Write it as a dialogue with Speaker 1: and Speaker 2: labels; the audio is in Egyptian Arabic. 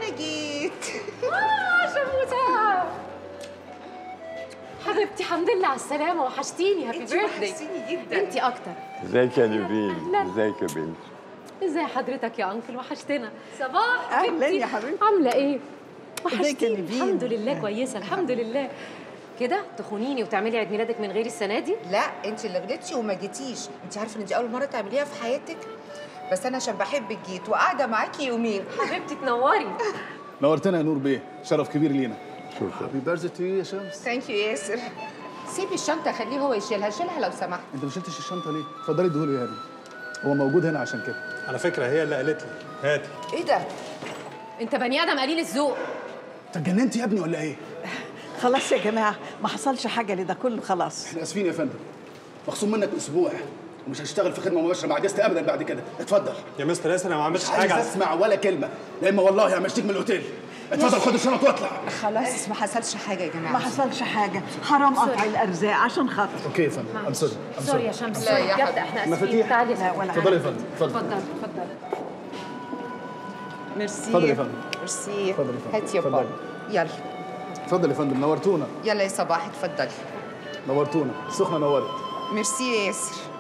Speaker 1: انا جيت
Speaker 2: آه شموسة حبيبتي الحمد لله على السلامة وحشتيني هابي
Speaker 1: انت
Speaker 2: بيرثدي
Speaker 1: وحشتيني جدا
Speaker 2: انت أكتر
Speaker 3: ازيك يا نيفين
Speaker 2: أهلاً.
Speaker 3: ازيك يا بنت
Speaker 2: ازاي حضرتك يا أنكل وحشتنا صباح
Speaker 4: أهلاً
Speaker 2: حبيبتي.
Speaker 4: يا حبيبتي.
Speaker 2: عاملة إيه؟
Speaker 4: ازيك يا
Speaker 2: وحشتيني
Speaker 4: نيفين؟
Speaker 2: الحمد لله كويسة الحمد لله كده تخونيني وتعملي عيد ميلادك من غيري السنة دي؟
Speaker 1: لا انت اللي غلطتي وما جيتيش انت عارفه ان دي اول مره تعمليها في حياتك بس انا عشان بحبك جيت وقاعده معاكي يومين
Speaker 2: حبيبتي تنوري
Speaker 5: نورتنا يا نور بيه شرف كبير لينا
Speaker 3: شكرا
Speaker 5: هابي بيرثدي تو يو يا شمس
Speaker 1: ثانك يو ياسر سيبي الشنطه خليه هو يشيلها شيلها لو سمحت
Speaker 5: انت ما شلتش الشنطه ليه اتفضلي اديهولي يا هاني هو موجود هنا عشان كده
Speaker 6: على فكره هي اللي قالت لي هاتي
Speaker 1: ايه ده
Speaker 2: أنت بني آدم قليل الذوق
Speaker 5: انت اتجننت يا ابني ولا ايه
Speaker 4: خلاص يا جماعه ما حصلش حاجه لده كله خلاص
Speaker 5: احنا اسفين يا فندم مخصوم منك اسبوع ومش هشتغل في خدمه مباشره مع جست ابدا بعد كده اتفضل
Speaker 6: يا مستر ياسر انا ما عملتش
Speaker 5: مش عايز
Speaker 6: حاجه
Speaker 5: اسمع ولا كلمه لا اما والله همشيك من الاوتيل اتفضل خد الشنط واطلع
Speaker 1: خلاص ما حصلش حاجه يا جماعه
Speaker 4: ما حصلش حاجه حرام قطع الارزاق عشان خاطر
Speaker 5: اوكي يا فندم ام سوري ام
Speaker 2: سوري يا
Speaker 5: سوري
Speaker 2: شمس
Speaker 1: لا
Speaker 2: سوري
Speaker 1: يا
Speaker 2: بجد
Speaker 1: حبيبتي.
Speaker 2: احنا اسفين
Speaker 5: مفاتيح؟
Speaker 2: تعالي
Speaker 4: لا ولا
Speaker 5: اتفضلي يا فندم اتفضل
Speaker 2: اتفضل اتفضل
Speaker 1: ميرسي
Speaker 5: اتفضل يا فندم.
Speaker 1: ميرسي
Speaker 5: اتفضل يا فندم.
Speaker 1: هات يا
Speaker 5: اتفضل.
Speaker 1: بابا يلا
Speaker 5: اتفضل يا فندم نورتونا
Speaker 1: يلا يا صباح اتفضلي
Speaker 5: نورتونا السخنه نورت
Speaker 1: ميرسي يا ياسر